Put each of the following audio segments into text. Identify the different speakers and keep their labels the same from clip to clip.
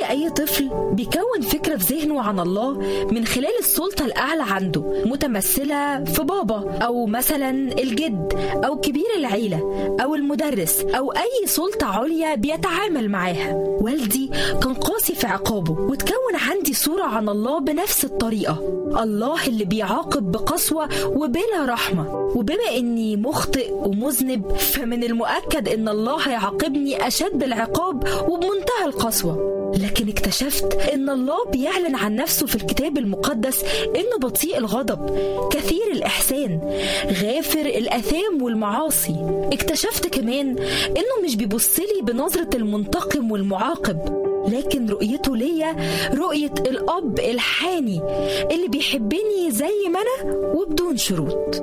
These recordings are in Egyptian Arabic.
Speaker 1: زي أي طفل بيكون فكرة في ذهنه عن الله من خلال السلطة الأعلى عنده متمثلة في بابا أو مثلا الجد أو كبير العيلة أو المدرس أو أي سلطة عليا بيتعامل معاها والدي كان قاسي في عقابه وتكون عندي صورة عن الله بنفس الطريقة الله اللي بيعاقب بقسوة وبلا رحمة وبما إني مخطئ ومذنب فمن المؤكد إن الله هيعاقبني أشد العقاب وبمنتهى القسوة لكن اكتشفت ان الله بيعلن عن نفسه في الكتاب المقدس انه بطيء الغضب كثير الاحسان غافر الاثام والمعاصي اكتشفت كمان انه مش بيبصلي بنظره المنتقم والمعاقب لكن رؤيته ليا رؤية الأب الحاني اللي بيحبني زي ما أنا وبدون شروط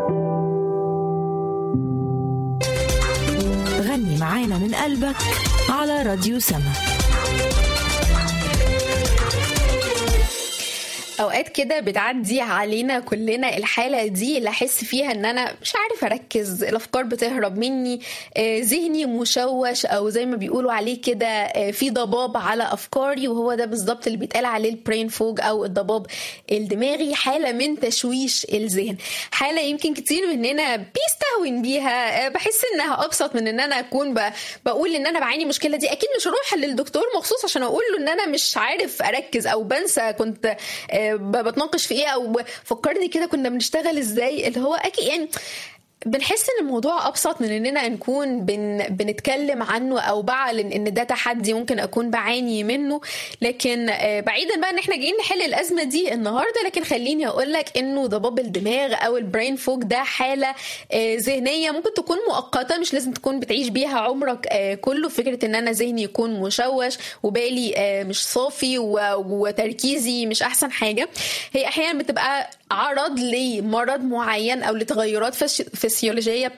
Speaker 1: غني معانا من قلبك على راديو سما
Speaker 2: اوقات كده بتعدي علينا كلنا الحاله دي اللي احس فيها ان انا مش عارف اركز الافكار بتهرب مني آه، ذهني مشوش او زي ما بيقولوا عليه كده آه، في ضباب على افكاري وهو ده بالظبط اللي بيتقال عليه البرين فوج او الضباب الدماغي حاله من تشويش الذهن حاله يمكن كتير مننا بيستهون بيها آه، بحس انها ابسط من ان انا اكون ب- بقول ان انا بعاني المشكله دي اكيد مش هروح للدكتور مخصوص عشان اقول له ان انا مش عارف اركز او بنسى كنت آه، ب- بتناقش في ايه او فكرني كده كنا بنشتغل ازاي اللي هو اكيد يعني بنحس ان الموضوع ابسط من اننا نكون بن بنتكلم عنه او بعلن ان ده تحدي ممكن اكون بعاني منه لكن آه، بعيدا بقى ان احنا جايين نحل الازمه دي النهارده لكن خليني اقول لك انه ضباب الدماغ او البرين فوج ده حاله آه، ذهنيه ممكن تكون مؤقته مش لازم تكون بتعيش بيها عمرك آه، كله فكره ان انا ذهني يكون مشوش وبالي آه، مش صافي و- وتركيزي مش احسن حاجه هي احيانا بتبقى عرض لمرض معين او لتغيرات فسي- فسيولوجيه